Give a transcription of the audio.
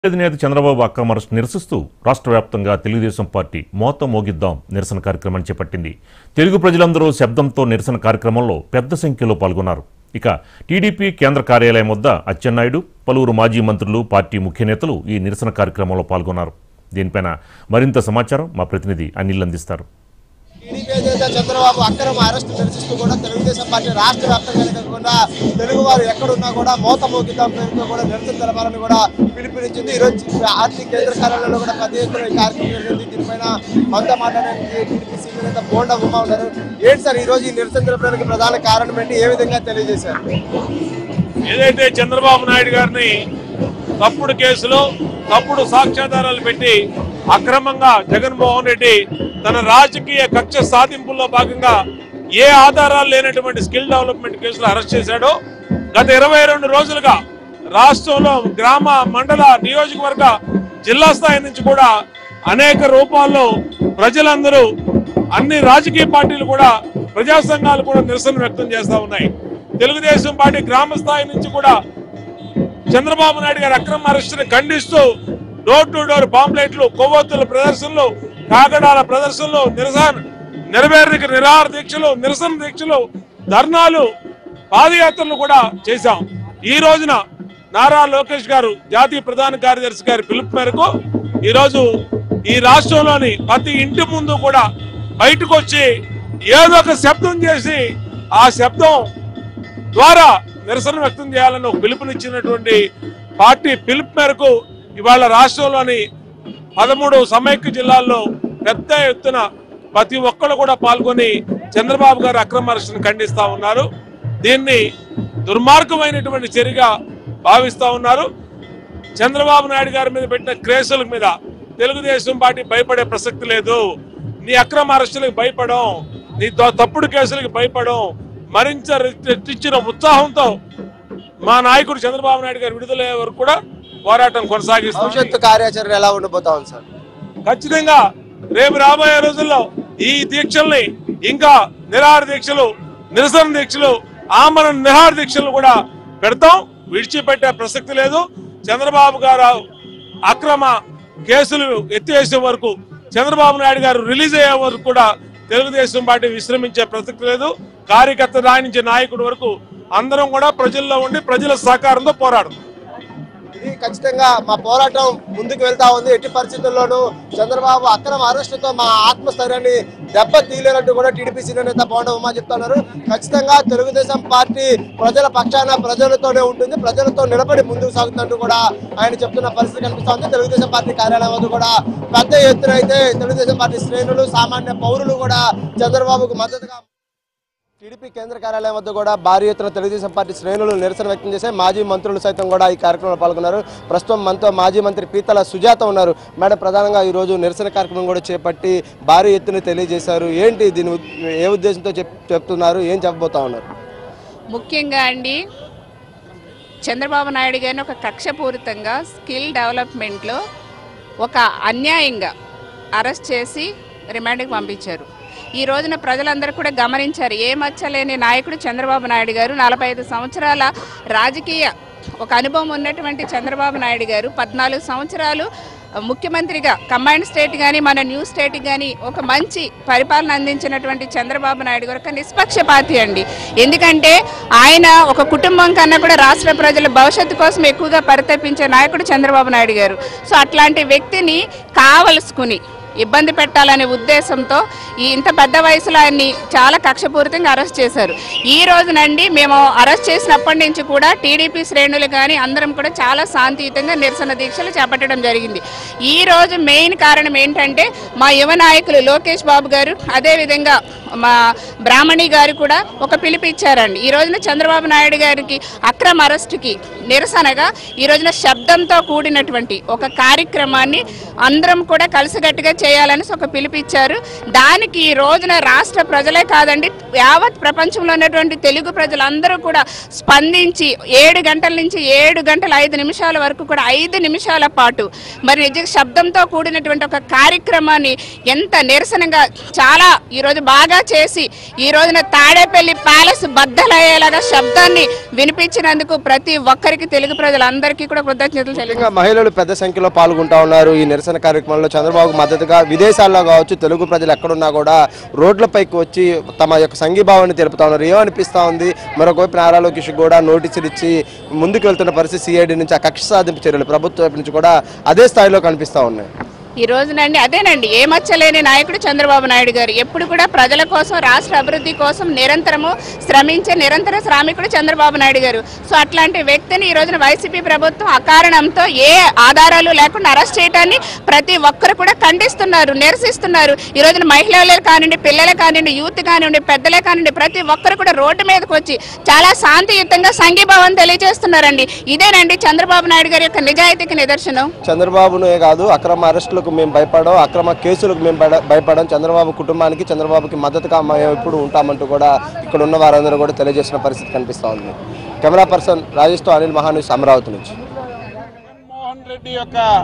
అధినేత చంద్రబాబు అక్రమ అరెస్ట్ నిరసిస్తూ రాష్ట్ర వ్యాప్తంగా తెలుగుదేశం పార్టీ మోత మోగిద్దాం నిరసన కార్యక్రమాన్ని చేపట్టింది తెలుగు ప్రజలందరూ శబ్దంతో నిరసన కార్యక్రమంలో పెద్ద సంఖ్యలో పాల్గొన్నారు ఇక టీడీపీ కేంద్ర కార్యాలయం వద్ద అచ్చెన్నాయుడు పలువురు మాజీ మంత్రులు పార్టీ ముఖ్య నేతలు ఈ నిరసన కార్యక్రమంలో పాల్గొన్నారు దీనిపైన మరింత సమాచారం మా ప్రతినిధి అనిల్ అందిస్తారు టీడీపీ అధినేత చంద్రబాబు అక్రమ అరెస్టు నిరసిస్తూ కూడా తెలుగుదేశం పార్టీ రాష్ట్ర వ్యాప్తంగానే కాకుండా తెలుగు వారు ఎక్కడున్నా కూడా మోత మోగిద్దాం పేరుతో కూడా నిరసన తెలపాలని కూడా పిలుపునిచ్చింది ఈరోజు ఆర్టీ కేంద్ర కార్యాలయంలో కూడా పెద్ద ఎత్తున ఈ కార్యక్రమం జరిగింది దీనిపైన మనతో మాట్లాడడానికి టీడీపీ సీనియర్ నేత బోండా ఉమా ఉన్నారు ఏంటి సార్ ఈ రోజు ఈ నిరసన తెలపడానికి ప్రధాన కారణం ఏంటి ఏ విధంగా తెలియజేశారు ఏదైతే చంద్రబాబు నాయుడు గారిని తప్పుడు కేసులో తప్పుడు సాక్ష్యాధారాలు పెట్టి అక్రమంగా జగన్మోహన్ రెడ్డి తన రాజకీయ కక్ష సాధింపుల్లో భాగంగా ఏ ఆధారాలు లేనటువంటి స్కిల్ డెవలప్మెంట్ కేసులు అరెస్ట్ చేశాడో గత ఇరవై రెండు రోజులుగా రాష్ట్రంలో గ్రామ మండల నియోజకవర్గ జిల్లా స్థాయి నుంచి కూడా అనేక రూపాల్లో ప్రజలందరూ అన్ని రాజకీయ పార్టీలు కూడా ప్రజా సంఘాలు కూడా నిరసన వ్యక్తం చేస్తా ఉన్నాయి తెలుగుదేశం పార్టీ గ్రామ స్థాయి నుంచి కూడా చంద్రబాబు నాయుడు గారి అక్రమ అరెస్టుని ఖండిస్తూ డోర్ టు డోర్ పాంప్లెట్లు కొవ్వొత్తుల ప్రదర్శనలు కాగడాల ప్రదర్శనలు నిరసన నెరవేరిక నిరాహార దీక్షలు నిరసన దీక్షలు ధర్నాలు పాదయాత్రలు కూడా చేశాం ఈ రోజున నారా లోకేష్ గారు జాతీయ ప్రధాన కార్యదర్శి గారి పిలుపు మేరకు ఈ రోజు ఈ రాష్ట్రంలోని ప్రతి ఇంటి ముందు కూడా బయటకు వచ్చి ఏదో ఒక శబ్దం చేసి ఆ శబ్దం ద్వారా నిరసన వ్యక్తం చేయాలని ఒక పిలుపునిచ్చినటువంటి పార్టీ పిలుపు మేరకు ఇవాళ రాష్ట్రంలోని పదమూడు సమైక్య జిల్లాల్లో పెద్ద ఎత్తున ప్రతి ఒక్కరు కూడా పాల్గొని చంద్రబాబు గారి అక్రమ అరెస్టును ఖండిస్తా ఉన్నారు దీన్ని దుర్మార్గమైనటువంటి చర్యగా భావిస్తా ఉన్నారు చంద్రబాబు నాయుడు గారి మీద పెట్టిన కేసుల మీద తెలుగుదేశం పార్టీ భయపడే ప్రసక్తి లేదు నీ అక్రమ అరెస్టులకు భయపడం నీ త- తప్పుడు కేసులకు భయపడం మరింత రెట్టించిన ఉత్సాహంతో మా నాయకుడు చంద్రబాబు నాయుడు గారు విడుదలయ్యే వరకు కూడా పోరాటం కొనసాగిస్తాం భవిష్యత్తు కార్యాచరణ ఎలా ఉండబోతా ఉంది సార్ ఖచ్చితంగా రేపు రాబోయే రోజుల్లో ఈ దీక్షల్ని ఇంకా నిరాహార దీక్షలు నిరసన దీక్షలు ఆమరణ నిరాహార దీక్షలు కూడా పెడతాం విడిచిపెట్టే ప్రసక్తి లేదు చంద్రబాబు గారు అక్రమ కేసులు ఎత్తివేసే వరకు చంద్రబాబు నాయుడు గారు రిలీజ్ అయ్యే వరకు కూడా తెలుగుదేశం పార్టీ విశ్రమించే ప్రసక్తి లేదు కార్యకర్త రాణించే నాయకుడి వరకు అందరం కూడా ప్రజల్లో ఉండి ప్రజల సహకారంతో పోరాడతాం ఇది ఖచ్చితంగా మా పోరాటం ముందుకు వెళ్తా ఉంది ఎట్టి పరిస్థితుల్లోనూ చంద్రబాబు అక్రమ అరెస్టుతో మా ఆత్మస్థైర్యాన్ని దెబ్బ తీయలేనట్టు కూడా టీడీపీ సీనియర్ నేత బోండ ఉమా చెప్తున్నారు ఖచ్చితంగా తెలుగుదేశం పార్టీ ప్రజల పక్షాన ప్రజలతోనే ఉంటుంది ప్రజలతో నిలబడి ముందుకు సాగుతున్నట్టు కూడా ఆయన చెప్తున్న పరిస్థితి కనిపిస్తా ఉంది తెలుగుదేశం పార్టీ కార్యాలయం వద్ద కూడా పెద్ద ఎత్తున అయితే తెలుగుదేశం పార్టీ శ్రేణులు సామాన్య పౌరులు కూడా చంద్రబాబుకు మద్దతుగా టీడీపీ కేంద్ర కార్యాలయం వద్ద కూడా భారీ ఎత్తున తెలుగుదేశం పార్టీ శ్రేణులు నిరసన వ్యక్తం చేశాయి మాజీ మంత్రులు సైతం కూడా ఈ కార్యక్రమంలో పాల్గొన్నారు ప్రస్తుతం మనతో మాజీ మంత్రి పీతల సుజాత ఉన్నారు మేడం ప్రధానంగా ఈ రోజు నిరసన కార్యక్రమం కూడా చేపట్టి భారీ ఎత్తున తెలియజేశారు ఏంటి దీని ఉద్- ఏ ఉద్దేశంతో చెప్ చెప్తున్నారు ఏం చెప్పబోతా ఉన్నారు ముఖ్యంగా అండి చంద్రబాబు నాయుడు గారిని ఒక కక్షపూరితంగా స్కిల్ డెవలప్మెంట్లో ఒక అన్యాయంగా అరెస్ట్ చేసి రిమాండ్కి పంపించారు ఈ రోజున ప్రజలందరూ కూడా గమనించారు ఏ మచ్చలేని నాయకుడు చంద్రబాబు నాయుడు గారు నలభై ఐదు సంవత్సరాల రాజకీయ ఒక అనుభవం ఉన్నటువంటి చంద్రబాబు నాయుడు గారు పద్నాలుగు సంవత్సరాలు ముఖ్యమంత్రిగా కంబైన్డ్ స్టేట్ కానీ మన న్యూ స్టేట్ కానీ ఒక మంచి పరిపాలన అందించినటువంటి చంద్రబాబు నాయుడు గారు ఒక నిష్పక్షపాతి అండి ఎందుకంటే ఆయన ఒక కుటుంబం కన్నా కూడా రాష్ట్ర ప్రజల భవిష్యత్తు కోసం ఎక్కువగా పరితపించే నాయకుడు చంద్రబాబు నాయుడు గారు సో అట్లాంటి వ్యక్తిని కావలసుకుని ఇబ్బంది పెట్టాలనే ఉద్దేశంతో ఈ ఇంత పెద్ద వయసులో ఆయన్ని చాలా కక్షపూరితంగా అరెస్ట్ చేశారు ఈ రోజునండి మేము అరెస్ట్ చేసినప్పటి నుంచి కూడా టీడీపీ శ్రేణులు కానీ అందరం కూడా చాలా శాంతియుతంగా నిరసన దీక్షలు చేపట్టడం జరిగింది ఈ రోజు మెయిన్ కారణం ఏంటంటే మా యువ నాయకులు లోకేష్ బాబు గారు అదేవిధంగా మా బ్రాహ్మణి గారు కూడా ఒక పిలుపు ఇచ్చారండి ఈ రోజున చంద్రబాబు నాయుడు గారికి అక్రమ అరెస్టుకి నిరసనగా ఈ రోజున శబ్దంతో కూడినటువంటి ఒక కార్యక్రమాన్ని అందరం కూడా కలిసికట్టుగా చేయాలని ఒక పిలుపు ఇచ్చారు దానికి ఈ రోజున రాష్ట్ర ప్రజలే కాదండి యావత్ ప్రపంచంలో ఉన్నటువంటి తెలుగు ప్రజలందరూ కూడా స్పందించి ఏడు గంటల నుంచి ఏడు గంటల ఐదు నిమిషాల వరకు కూడా ఐదు నిమిషాల పాటు మరి నిజంగా శబ్దంతో కూడినటువంటి ఒక కార్యక్రమాన్ని ఎంత నిరసనగా చాలా ఈరోజు బాగా చేసి ఈ రోజున తాడేపల్లి ప్యాలెస్ బద్దలయ్యేలాగా శబ్దాన్ని వినిపించినందుకు ప్రతి ఒక్కరికి తెలుగు ప్రజలందరికీ కూడా కృతజ్ఞతలు తెలియజేస్తున్నాను. ముఖ్యంగా మహిళలు పెద్ద సంఖ్యలో పాల్గొంటా ఉన్నారు ఈ నిరసన కార్యక్రమంలో చంద్రబాబు మద్దతుగా విదేశాల్లో కావచ్చు తెలుగు ప్రజలు ఎక్కడున్నా కూడా రోడ్లపైకి వచ్చి తమ యొక్క సంఘీభావాన్ని తెలుపుతా ఉన్నారు ఏమనిపిస్తా ఉంది మరొకవైపు నారా లోకేష్ కూడా నోటీసులు ఇచ్చి ముందుకు వెళ్తున్న పరిస్థితి సిఐడి నుంచి ఆ కక్ష సాధింపు చర్యలు ప్రభుత్వం వైపు నుంచి కూడా అదే స్థాయిలో కనిపిస్తా ఉన్నాయి ఈ రోజునండి అదేనండి ఏమచ్చలేని నాయకుడు చంద్రబాబు నాయుడు గారు ఎప్పుడు కూడా ప్రజల కోసం రాష్ట్ర అభివృద్ధి కోసం నిరంతరము శ్రమించే నిరంతర శ్రామికుడు చంద్రబాబు నాయుడు గారు సో అట్లాంటి వ్యక్తిని ఈ రోజున వైసీపీ ప్రభుత్వం అకారణంతో ఏ ఆధారాలు లేకుండా అరెస్ట్ చేయడాన్ని ప్రతి ఒక్కరు కూడా ఖండిస్తున్నారు నిరసిస్తున్నారు ఈ రోజున మహిళలే కానివ్వండి పిల్లలే కానివ్వండి యూత్ కానివ్వండి పెద్దలే కానివ్వండి ప్రతి ఒక్కరు కూడా రోడ్డు మీదకి వచ్చి చాలా శాంతియుతంగా సంఘీభావం తెలియజేస్తున్నారండి ఇదేనండి చంద్రబాబు నాయుడు గారి యొక్క నిజాయితీకి నిదర్శనం చంద్రబాబునే కాదు అక్రమ అరెస్టులకు మేము భయపడం అక్రమ కేసులకు మేము భయపడ- భయపడం చంద్రబాబు కుటుంబానికి చంద్రబాబుకి మద్దతుగా మేము ఎప్పుడు ఉంటామంటూ కూడా ఇక్కడ ఉన్న వారందరూ కూడా తెలియజేసిన పరిస్థితి కనిపిస్తా ఉంది కెమెరా పర్సన్ రాజేష్తో అనిల్ మహానుస్ అమరావతి నుంచి జగన్మోహన్ రెడ్డి యొక్క